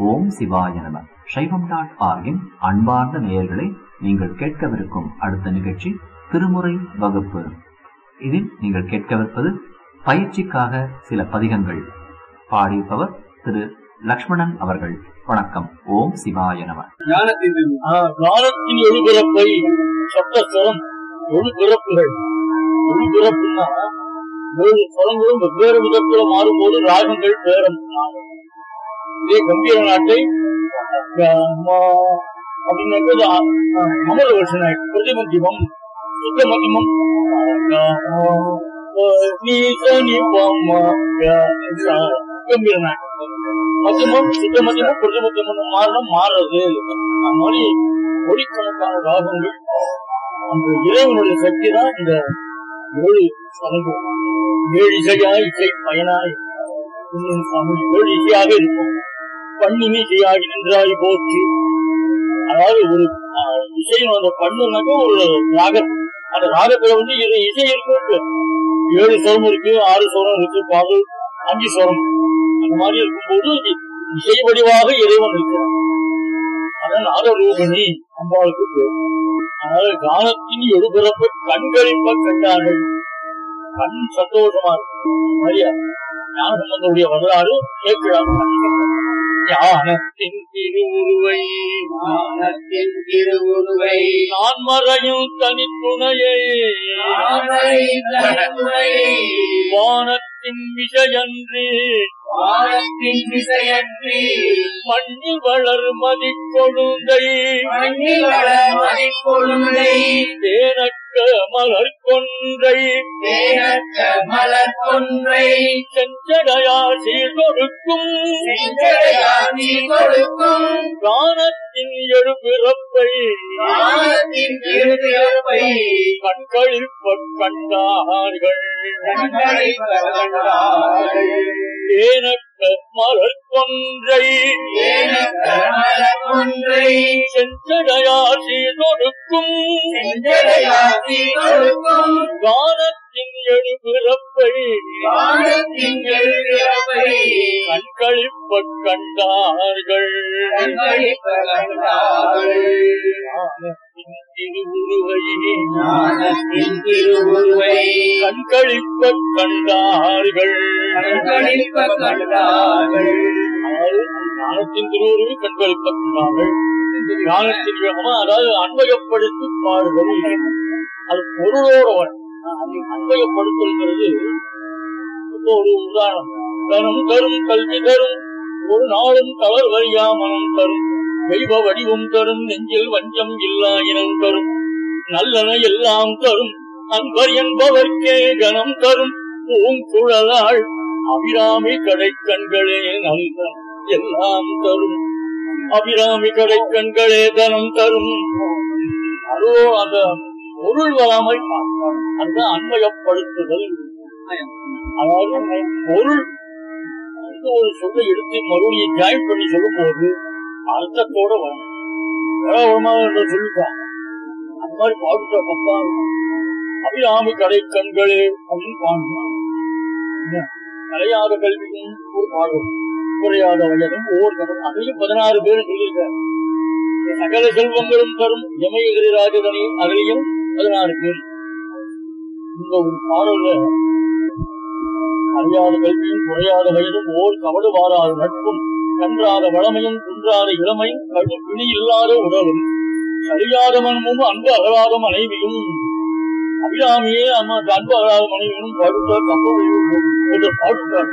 ஓம் சிவாய நம சைவம் டாட் ஆர்கின் அன்பார்ந்த நேயர்களை நீங்கள் கேட்கவிருக்கும் அடுத்த நிகழ்ச்சி திருமுறை வகுப்பு இதில் நீங்கள் கேட்கவிருப்பது பயிற்சிக்காக சில பதிகங்கள் பாடியிருப்பவர் திரு லக்ஷ்மணன் அவர்கள் வணக்கம் ஓம் சிவாய நம ஞானத்தின் ஞானத்தின் ஒளிபிறப்பை சப்தஸ்வரம் ஒளிபிறப்புகள் ஒளிபிறப்புன்னா ஏழு ஸ்வரங்களும் வெவ்வேறு விதத்துல மாறும்போது ராகங்கள் பேரம் இதே கம்பீர நாட்டை அப்படின்னு அமர வருஷன பிரதிமத்தியமம் சுத்த மத்தியமம் நீ சனி கம்பீர நாட்டம் மத்தியமும் சுத்த மத்தியமும் பிரதி மத்தியமும் மாறணும் மாறுறது அந்த மாதிரி கோடிக்கணக்கான ராகங்கள் அந்த இறைவனுடைய சக்தி தான் இந்த ஏழு சனங்கள் ஏழு இசையாய் இசை பயனாய் இன்னும் தமிழ் ஏழு இசையாக இருக்கும் பண்ணினி இசையாகி நின்றாய் போற்றி அதாவது ஒரு ஆஹ், இசையின் அந்த பண்ணுனாக்க ஒரு ராகம் அந்த ராகத்துல வந்து இது இசை இருக்கு ஏழு சுரம் இருக்கு ஆறு சுரம் இருக்கு பாடல் அஞ்சு சுரம் அந்த மாதிரி இருக்கும்போது இ- இசை வடிவாக இறைவன் இருக்கிறான் அதான் நாதரூபணி அம்பாளுக்கு பேர் அதனால கானத்தின் எழுபிறப்ப கண்களிப்ப கண்டார்கள் கண் சந்தோஷமா இருக்கு மாதிரியா ஞானசம்பந்தருடைய வரலாறு கேட்கிறாங்க ஞானத்தின் திருவுருவை ஞானத்தின் திருவுருவை நான் மறையும் தனித்துணையை நாமரை தனித்துணையை வானத்தின் விஷயன்றி வானத்தின் விசையன்றி மண்ணில் வளர் மதி கொழுந்தை மண்ணில் வளர் மதிக்கொழுந்தை தேனக்க மலர் கொன்றை தேனற்ற மலர் கொன்றை செஞ்சடையா சீர் கொடுக்கும் செஞ்சடையாதி கொடுக்கும் கானத்தின் எழுபிறப்பை ஞானத்தின் திருப்பிறப்பை கண்களில் கண்டார்கள் கண்களை கண்டார்கள் தேனக்க மலர் கொன்றை தேனற்ற மலர் கொன்றை செஞ்சடையா சீர் கொடுக்கும் செஞ்சடையாதி கொடுக்கும் கானத்தின் எழுபிறப்பை வானத்தின் எழுப்பிறப்பை கண்களில் கண்டார்கள் கண்களிப்ப கண்டார்கள் ஞானத்தின் திருவுருவை ஞானத்தின் திருவுருவை கண்களிப்ப கண்டார்கள் கண்களிப்ப கண்டார்கள் அதாவது ஞானத்தின் திருவுருவை கண்களிப்ப கண்டார்கள் ஞானத்தின் வேகமா அதாவது அன்வயப்படுத்தி பாடுவது அது பொருளோட வரும் அன்வயப்படுத்துங்கிறது இப்போ ஒரு உதாரணம் தரும் தரும் கல்வி தரும் ஒரு நாளும் தளர் வரியா மனம் தரும் தெய்வ வடிவம் தரும் நெஞ்சில் வஞ்சம் இல்லா இனம் தரும் நல்லன எல்லாம் தரும் அன்பர் என்பவர்க்கே கனம் தரும் பூங்குழலாள் அபிராமி கடை கண்களே நல்ல எல்லாம் தரும் அபிராமி கடை கண்களே தனம் தரும் அதோ அந்த பொருள் வராமல் பார்ப்பார். அதுதான் அன்வயப்படுத்துதல் அதாவது பொருள் இந்த ஒரு சொல்லை எடுத்து மறுபடியும் ஜாயின் பண்ணி சொல்லும் போது அர்த்தத்தோட வரும் ஏராளமாக சொல்லிட்டான் அந்த மாதிரி பாடுற பப்பா அபிராமி கடை கண்களே அப்படின்னு பாடுறான் என்ன? கலையாத கல்வியும் ஒரு பாடல் குறையாத வயதும் ஒவ்வொரு கடன் அதையும் பதினாறு பேர் சொல்லியிருக்காரு சகல செல்வங்களும் தரும் ஜமயகிரி ராஜதனி அதிலையும் பதினாறு பேர் இந்த ஒரு பாடல்ல அறியாத கல்வியும் குறையாத வயதும் ஓர் கவடு வாராத நட்பும் கன்றாத வளமையும் குன்றாத இளமையும் கடு பிணி இல்லாத உடலும் அறியாத மனமும் அன்பு அகலாத மனைவியும் அபிராமியே அம்மா அன்பு அகலாத மனைவியும் படுத்த கப்பல் என்று பாடுத்தார்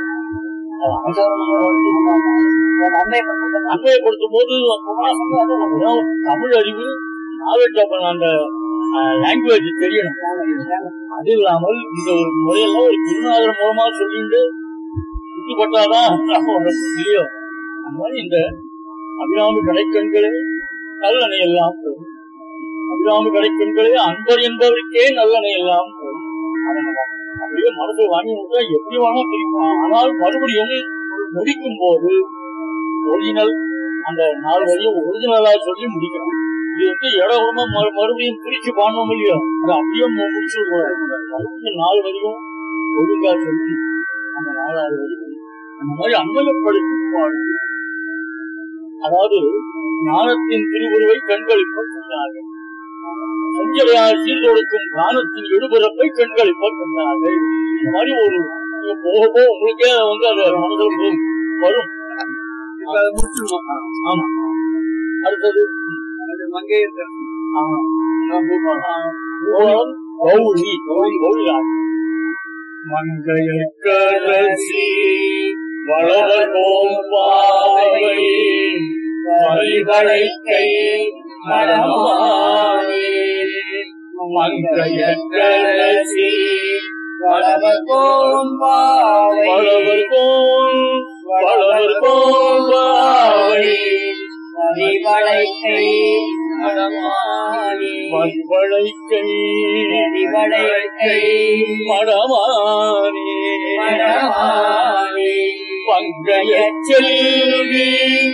அன்மையப்படுத்தும் போது தமிழ் அறிவு நாலேஜ் அந்த லாங்குவேஜ் தெரியணும் அது இல்லாமல் இந்த ஒரு முறையெல்லாம் ஒரு குருநாதர் மூலமா சொல்லிட்டு சுத்திப்பட்டாதான் இல்லையோ அந்த மாதிரி இந்த அபிராமி கடைக்கண்களே நல்லணை எல்லாம் தரும். அபிராமி கடைக்கண்களே அன்பர் என்பவருக்கே நல்லணை எல்லாம் தரும். அதனால அப்படியே மனசை வாங்கி விட்டா எப்படி வேணா பிரிக்கும் ஆனால் மறுபடியும் முடிக்கும் போது ஒரிஜினல் அந்த நாலு வரையும் ஒரிஜினலா சொல்லி முடிக்கணும் இது வந்து இடமா மறுபடியும் பிரிச்சு பாடணும் இல்லையோ அது அப்படியே மு- முடிச்சு மறுபடியும் நாலு வரையும் ஒழுங்கா சொல்லி அந்த நாலாவது வரையும் அந்த மாதிரி அன்மயப்படுத்தி பாடு அதாவது ஞானத்தின் திருவுருவை கண்களிப்ப சொன்னார்கள் சஞ்சரையார் சீர்தொடுக்கும் ஞானத்தின் எழுபுறப்பை கண்களிப்ப சொன்னார்கள் இந்த மாதிரி ஒரு நீங்க போக போக உங்களுக்கே வந்து அது மனதில் வரும். வரும் இப்ப அதை முடிச்சிருவோம் ஆமா அடுத்தது அது மங்கையர் ஆமா நான் போய் பார்க்கலாம். ஓம் கௌரி கௌரி கௌரி ராணி. மங்கையற்கரசி வளவர் கோம்பாவை வரிகளை கை மடமானே மங்கையற்கரசி வளவர் கோரும் பாவை வளவர் கோம் வளவர் கோம்பாவை வளைக்கை மடமானி வளைக்கை வளைக்கை மடமானே மடமானி பங்கைய செல்வி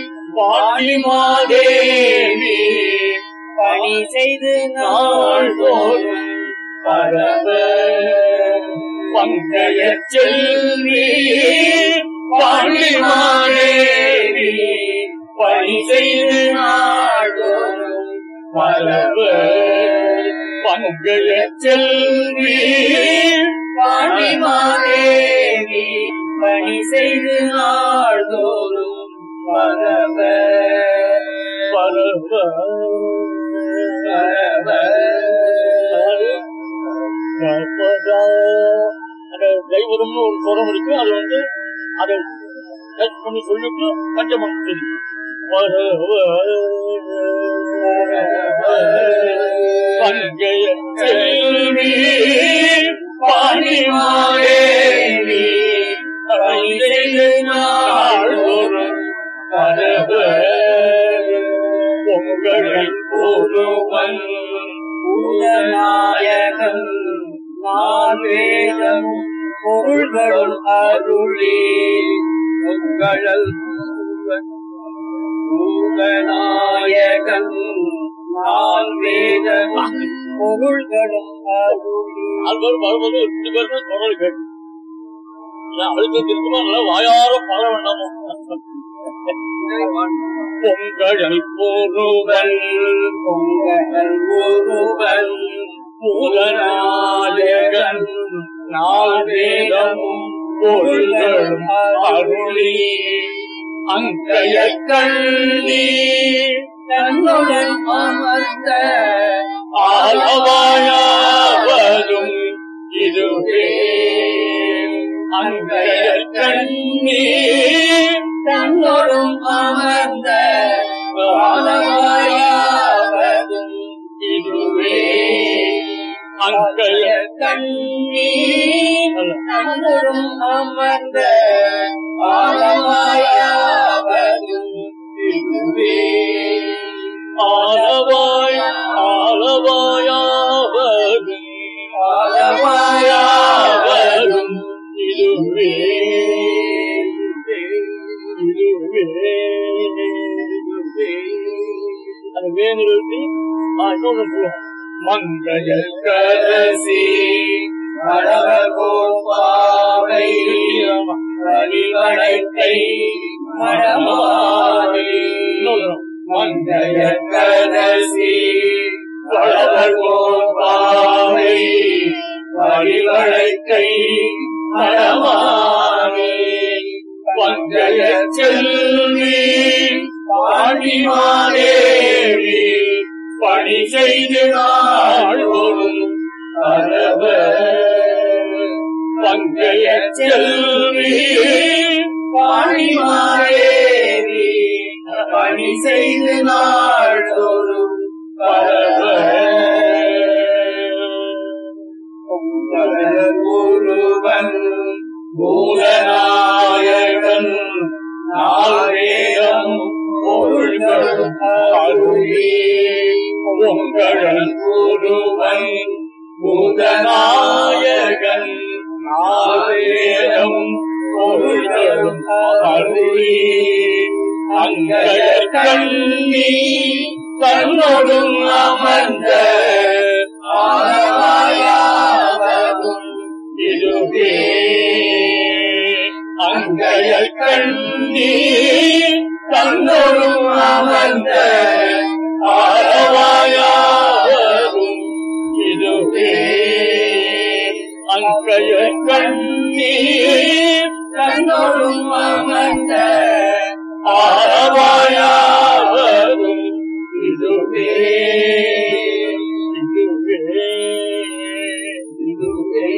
பாடிமாதேவி பணி செய்து நாள்தோறும் பரவ பங்கைய செல்வி பாடிமாதேவி பணி செய்து நாள்தோறும் பரவ பங்கைய செல்வி பாண்டிமாதேவி பணி செய்து நாள்தோறும் பரவ பரவ பரவ தெய்வதம்னு ஒரு சுரம் இருக்கு அது வந்து அதை டச் பண்ணி சொல்லிட்டு பஞ்சமம் சொல்லி பங்கைய செல்வி பாணிமாதேவி பங்கைய நாள்தோறும் பரவ பொங்கலை ஒருவன் பூதநாயகன் நாவேதமும் பொருள்களும் அருளே உங்களல் பூதநாயகன் நால்வேதமும் பொருள்களும் அருளே அல்வர் வருவது ரெண்டு பேருமே குரல் கேட்டு அழுத்தம் இருக்குமா நல்லா வாயார பாட வேண்டாமோ பொங்கல் போருவன் பொங்கல் ஒருவன் பூதநாயகன் நால்வேதமும் பொருள்களும் அருளி அங்கைய கண்ணி தன்னுடன் அமர்ந்த ஆலவாயாவதும் இதுவே அங்கைய கண்ணி தன்னோடும் அமர்ந்த ஆலவாயாவதும் இதுவே அங்கைய கண்ணி தன்னோடும் அமர்ந்த ஆலவாயாவதும் இதுவே ஆலவாய் ஆலவாயாவதும் ஆலவாயாவதும் இதுவே இதுவே அது வேணுத்தி இன்னொன்று சொல்லுவோம் மங்கைய கரசி கடவகோபாவை வழிவளைக்கை மடமாடி மங்கைய கதசி வளவர்கோபாவை வழிவளைக்கை மடமானே பங்கைய செல்வி பாண்டிமாதேவி பணி செய்து நாள்தோறும் பரவ பங்கைய செல்வி பாணிமாரேவி பணி செய்து நாள்தோறும் பரவ ஒருவன் பூதநாயகன் நால்வேதம் பொருள்களும் அருளி உங்கள் ஒருவன் பூதநாயகன் நால்வேதம் பொருள்களும் அருளி அங்கைய கண்ணி தன்னோடும் அமர்ந்த ஆலவாயாவதும் இதுவே அங்கைய கண்ணி தன்னோடும் அமர்ந்த ஆரவாயாரும் இதுவே அங்கைய கண்ணீர் கண்ணோடும் அமர்ந்த ஆரவாயாரும் இதுவே இதுவே இதுவே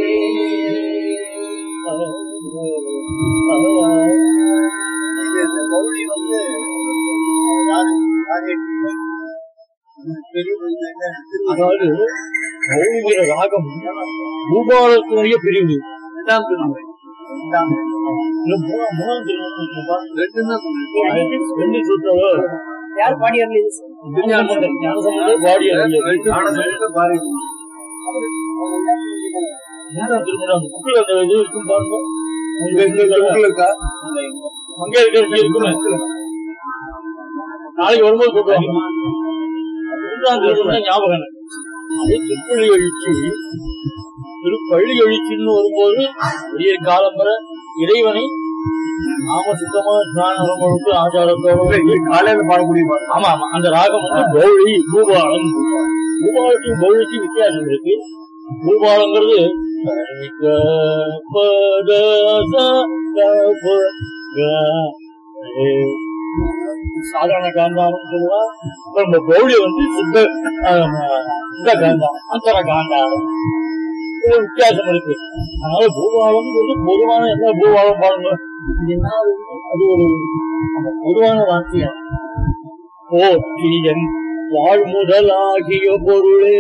இந்த கௌரி வந்து யாரு யாரு பெரிய அதாவது மௌலிக ராகம் பூபாலத்தினுடைய பிரிவு ரெண்டாம் திருமுறை ரெண்டாம் இல்ல மூணாம் மூணாம் திருமணம் ரெண்டு தான் சொல்லிருக்கோம் ரெண்டு சுற்றவோ யார் பாடியர்கள் இது ஞானசம்பந்தர் ஞானசம்பந்தர் பாடியது நாடகத்துல பாருங்க மூணாம் திருமணம் அந்த புக்கில் அந்த இது இருக்கும் பாருங்க உங்க இந்த இந்த உங்களுக்கா அங்க இருக்கிறது இருக்குமே நாளைக்கு வரும்போது சொல்றாங்க மூன்றாம் திருமணம் ஞாபகம் எனக்கு. அதே திருப்பள்ளி எழுச்சி திருப்பள்ளி எழுச்சின்னு வரும்போது பெரிய காலம்பர இறைவனை நாம சுத்தமா ஸ்நானம் கொடுத்து ஆச்சாரத்தோட இது காலையில பாடக்கூடிய பாடம் ஆமா ஆமா அந்த ராகம் வந்து கௌளி பூபாலம் பூபாலத்துக்கும் கௌளிக்கும் வித்தியாசம் இருக்கு பூபாலங்கிறது க, ப, த, ச, க, ப, க, ரே. சாதாரண காந்தாரம் சொல்லுவா இப்ப நம்ம கௌளி வந்து சுத்த ஆம், சுத்த காந்தாரம் அந்தர காந்தாரம் இது வித்தியாசம் இருக்கு அதனால பூபாலம் வந்து பொதுவான என்ன பூபாலம் பாருங்க இது என்ன அது? அது ஒரு அந்த பொதுவான வாக்கியம் போற்றியன் வாழ்முதலாகிய பொருளே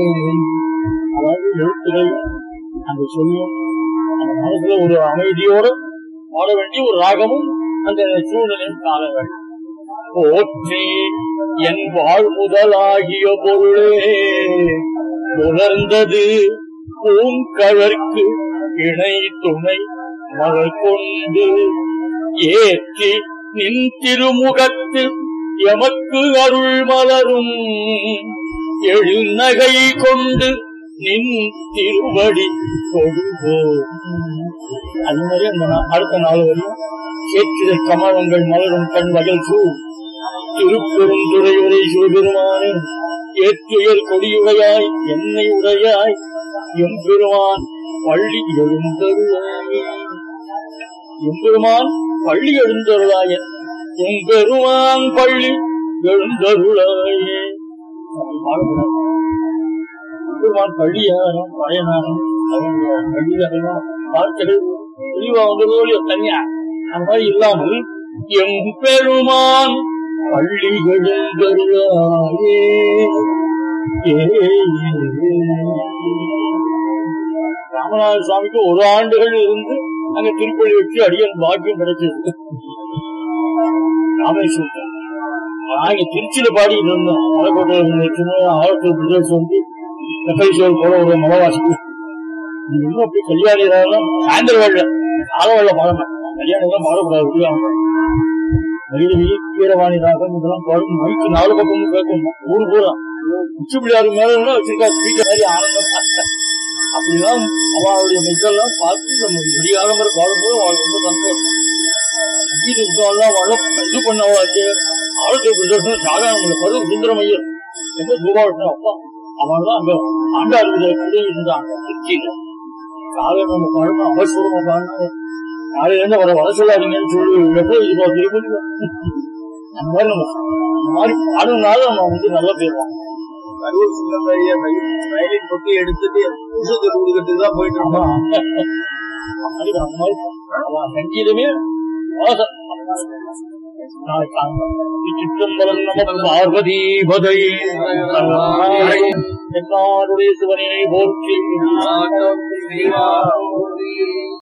அதாவது எழுத்துக்கள் அந்த சொல்லும் அந்த மனசுல ஒரு அமைதியோட பாட வேண்டிய ஒரு ராகமும் அந்த சூழ்நிலையும் காண வேண்டும் போற்றி என் வாழ்முதலாகிய பொருளே உணர்ந்தது பூங்கழற்கு இணை துணை மகள் கொண்டு ஏற்றி நின் திருமுகத்து எமக்கு அருள் மலரும் எழுநகை கொண்டு நின் திருவடி தொழுவோம் அது மாதிரி அந்த நா- அடுத்த நாள் வரையும் ஏற்றிட கமலங்கள் மலரும் கண் வகல் சூ திருப்பெருந்துறையுரை சிவபெருமானே ஏற்றுயர் கொடியுடையாய் என்னை உடையாய் எம்பெருமான் பள்ளி எழுந்தருளாயே எம்பெருமான் பள்ளி எழுந்தருளாய எம்பெருமான் பள்ளி எழுந்தருளாயே பாடக்கூடாது எம்பெருமான் பள்ளியாரும் பயனாரும் பள்ளியாரும் வார்த்தைகள் தெளிவா வந்ததோடு தனியா அந்த மாதிரி இல்லாமல் எம்பெருமான் பள்ளி எழுந்தருளாயே ஏ ராமநாத சுவாமிக்கு ஒரு ஆண்டுகள் இருந்து அங்க திருப்பள்ளி வச்சு அடியன் பாக்கியம் கிடைச்சது ராமேஸ்வரம் நாங்க திருச்சியில பாடிட்டு இருந்தோம் மலைக்கோட்டை ஆயிரத்தி பிரதேசம் வந்து எஃப்ஐசிஎல் போல ஒரு மலைவாசி நீங்க இன்னும் அப்படி கல்யாணி சாயந்தர வேலை கால வேலை பாடணும் கல்யாணம் தான் பாடக்கூடாது விட்டுவாங்க மகிழ்வி வீரவாணி ராகம் இதெல்லாம் பாடும் மைக்கு நாலு பக்கமும் கேட்கும் ஊரு பூரா உச்சிப்பிள்ளையாரு மேல வச்சிருக்கா ஸ்பீக்கர் மாதிரி ஆனந்தம் அப்படிலாம் அவளுடைய மெய்கள்லாம் பார்த்து நம்ம விடியாதவரை பாடும்போது அவள் ரொம்ப சந்தோஷம் இது இதெல்லாம் வள இது பண்ணவாச்சு ஆரோக்கிய பிரதர்சனம் சாதாரண பருவ சுந்தரமையர் ரொம்ப ரூபாவிட்டு அப்பா அவன் தான் அங்க ஆண்டாள் கூட இருந்தாங்க திருச்சியில காலையில நம்ம பாடணும் அவசரமா பாடணும் நாளையில இருந்து அவரை வர சொல்லாதீங்கன்னு சொல்லி எப்போ இது திருப்பதி அந்த மாதிரி நம்ம இந்த மாதிரி பாடுனால நம்ம வந்து நல்லா போயிடுவோம் கரூர் சுந்தரைய வயலின் கொட்டி எடுத்துட்டு பூசத்தை கொடுக்கறதுக்கு தான் போயிட்டு ஆமா இருந்தோம் அது அந்த மாதிரி அவன் சங்கீதமே வாசம் நாளைக்கு காண்போம். திருச்சிற்றம்பலம் நம பார்வதி பதை எல்லாருடைய சிவனையை போற்றி ஆட்டம் செய்வார்